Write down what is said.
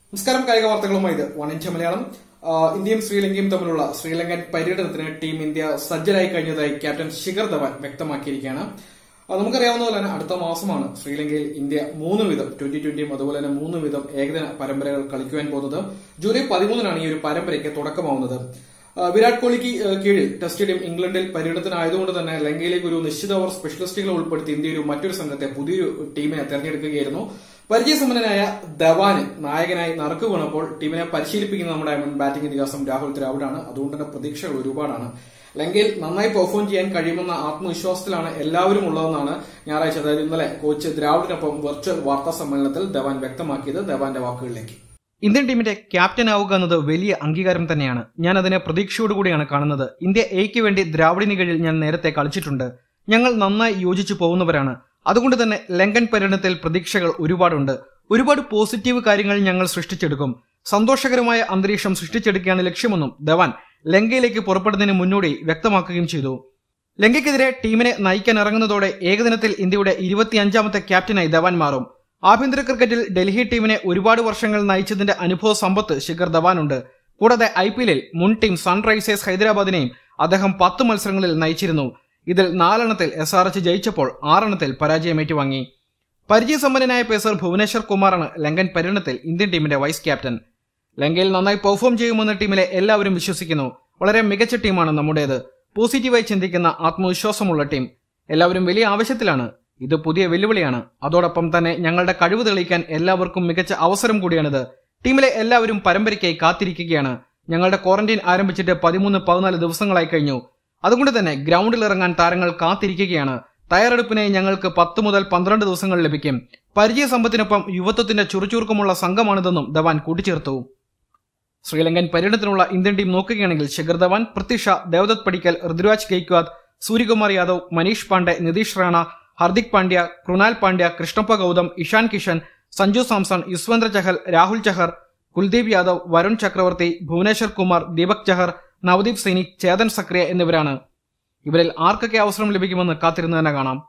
നമസ്കാരം കായിക വാർത്തകളുമായി ഇത് വൺ ഇഞ്ച് മലയാളം ആ, ഇന്ത്യയും ശ്രീലങ്കയും തമ്മിലുള്ള ശ്രീലങ്കൻ പര്യടനത്തിന് ടീം ഇന്ത്യ സജ്ജരായി കഴിഞ്ഞതായി ക്യാപ്റ്റൻ ശിഖർ ധവാൻ വ്യക്തമാക്കിയിരിക്കുകയാണ് ആ, നമുക്കറിയാവുന്ന പോലെ തന്നെ അടുത്ത മാസമാണ് ശ്രീലങ്കയിൽ ഇന്ത്യ മൂന്ന് വിധം ട്വന്റി ട്വന്റിയും അതുപോലെ തന്നെ മൂന്ന് വിധം ഏകദിന പരമ്പരകൾ കളിക്കുവാൻ പോകുന്നത് ജൂലൈ പതിമൂന്നിനാണ് ഈ ഒരു പരമ്പരയ്ക്ക് തുടക്കമാവുന്നത് ആ, വിരാട് കോഹ്ലിക്ക് ആ, കീഴിൽ ടെസ്റ്റ് ടീം ഇംഗ്ലണ്ടിൽ പര്യടനത്തിനായതുകൊണ്ട് തന്നെ ലങ്കയിലേക്ക് ഒരു നിശ്ചിത ഓവർ സ്പെഷ്യലിസ്റ്റുകളെ ഉൾപ്പെടുത്തി ഇന്ത്യ ഒരു മറ്റൊരു സംഘത്തെ പുതിയൊരു ടീമിനെ തെരഞ്ഞെടുക്കുകയായിരുന്നു പരിചയസമ്പന്നനായ ധവാന് നായകനായി നറുക്ക് വീണപ്പോൾ ടീമിനെ പരിശീലിപ്പിക്കുന്ന നമ്മുടെ മുൻ ബാറ്റിംഗ് ഇതിഹാസം രാഹുൽ ദ്രാവിഡാണ് അതുകൊണ്ട് തന്നെ പ്രതീക്ഷകൾ ഒരുപാടാണ് ലങ്കയിൽ നന്നായി പെർഫോം ചെയ്യാൻ കഴിയുമെന്ന ആത്മവിശ്വാസത്തിലാണ് എല്ലാവരും ഉള്ളതെന്നാണ് ഞായറാഴ്ച അതായത് ഇന്നലെ കോച്ച് ദ്രാവിഡിനൊപ്പം വെർച്വൽ വാർത്താ സമ്മേളനത്തിൽ ധവാൻ വ്യക്തമാക്കിയത് ധവാന്റെ വാക്കുകളിലേക്ക് ഇന്ത്യൻ ടീമിന്റെ ക്യാപ്റ്റൻ ആവുക എന്നത് വലിയ അംഗീകാരം തന്നെയാണ് ഞാൻ അതിനെ പ്രതീക്ഷയോടുകൂടിയാണ് കാണുന്നത് ഇന്ത്യ എയ്ക്ക് വേണ്ടി ദ്രാവിഡിന് കീഴിൽ ഞാൻ നേരത്തെ കളിച്ചിട്ടുണ്ട് ഞങ്ങൾ നന്നായി യോജിച്ചു പോകുന്നവരാണ് അതുകൊണ്ട് തന്നെ ലങ്കൻ പര്യടനത്തിൽ പ്രതീക്ഷകൾ ഒരുപാടുണ്ട് ഒരുപാട് പോസിറ്റീവ് കാര്യങ്ങൾ ഞങ്ങൾ സൃഷ്ടിച്ചെടുക്കും സന്തോഷകരമായ അന്തരീക്ഷം സൃഷ്ടിച്ചെടുക്കുകയാണ് ലക്ഷ്യമെന്നും ധവാൻ ലങ്കയിലേക്ക് പുറപ്പെടുന്നതിന് മുന്നോടി വ്യക്തമാക്കുകയും ചെയ്തു ലങ്കയ്ക്കെതിരെ ടീമിനെ നയിക്കാൻ ഇറങ്ങുന്നതോടെ ഏകദിനത്തിൽ ഇന്ത്യയുടെ ഇരുപത്തിയഞ്ചാമത്തെ ക്യാപ്റ്റനായി ധവാൻ മാറും ആഭ്യന്തര ക്രിക്കറ്റിൽ ഡൽഹി ടീമിനെ ഒരുപാട് വർഷങ്ങൾ നയിച്ചതിന്റെ അനുഭവ സമ്പത്ത് ശിഖർ ധവാനുണ്ട് കൂടാതെ ഐ പി എല്ലിൽ മുൻ ടീം സൺറൈസേഴ്സ് ഹൈദരാബാദിനെയും അദ്ദേഹം പത്ത് മത്സരങ്ങളിൽ നയിച്ചിരുന്നു ഇതിൽ നാലെണ്ണത്തിൽ എസ് ആർ എച്ച് ജയിച്ചപ്പോൾ ആറെണ്ണത്തിൽ പരാജയം ഏറ്റുവാങ്ങി പരിചയസമ്പന്നനായ പേസർ ഭുവനേശ്വർ കുമാറാണ് ലങ്കൻ പര്യടനത്തിൽ ഇന്ത്യൻ ടീമിന്റെ വൈസ് ക്യാപ്റ്റൻ ലങ്കയിൽ നന്നായി പെർഫോം ചെയ്യുമെന്ന് ടീമിലെ എല്ലാവരും വിശ്വസിക്കുന്നു വളരെ മികച്ച ടീമാണ് നമ്മുടേത് പോസിറ്റീവായി ചിന്തിക്കുന്ന ആത്മവിശ്വാസമുള്ള ടീം എല്ലാവരും വലിയ ആവശ്യത്തിലാണ് ഇത് പുതിയ വെല്ലുവിളിയാണ് അതോടൊപ്പം തന്നെ ഞങ്ങളുടെ കഴിവ് തെളിയിക്കാൻ എല്ലാവർക്കും മികച്ച അവസരം കൂടിയാണിത് ടീമിലെ എല്ലാവരും പരമ്പരയ്ക്കായി കാത്തിരിക്കുകയാണ് ഞങ്ങളുടെ ക്വാറന്റൈൻ ആരംഭിച്ചിട്ട് പതിമൂന്ന് പതിനാല് ദിവസങ്ങളായി കഴിഞ്ഞു അതുകൊണ്ട് തന്നെ ഗ്രൗണ്ടിൽ ഇറങ്ങാൻ താരങ്ങൾ കാത്തിരിക്കുകയാണ് തയ്യാറെടുപ്പിനായി ഞങ്ങൾക്ക് പത്ത് മുതൽ പന്ത്രണ്ട് ദിവസങ്ങൾ ലഭിക്കും പരിചയസമ്പത്തിനൊപ്പം യുവത്വത്തിന്റെ ചുറുചുറുക്കമുള്ള സംഘമാണിതെന്നും ധവാൻ കൂട്ടിച്ചേർത്തു ശ്രീലങ്കൻ പര്യടനത്തിനുള്ള ഇന്ത്യൻ ടീം നോക്കുകയാണെങ്കിൽ ശിഖർ ധവാൻ പൃഥ്വിഷ ദേവദത്ത് പടിക്കൽ ഋതുരാജ് ഗെയ്ക്വാദ് സൂര്യകുമാർ യാദവ് മനീഷ് പാണ്ഡെ നിതീഷ് റാണ ഹർദിക് പാണ്ഡ്യ കൃണാൽ പാണ്ഡ്യ കൃഷ്ണപ്പ ഗൌതം ഇഷാൻ കിഷൻ സഞ്ജു സാംസൺ യുസ്വേന്ദ്ര ചഹൽ രാഹുൽ ചഹർ കുൽദീപ് യാദവ് വരുൺ ചക്രവർത്തി ഭുവനേശ്വർ കുമാർ ദീപക് ചഹർ നവദീപ് സൈനി ചേതൻ സക്രിയ എന്നിവരാണ് ഇവരിൽ ആർക്കൊക്കെ അവസരം ലഭിക്കുമെന്ന് കാത്തിരുന്ന് തന്നെ കാണാം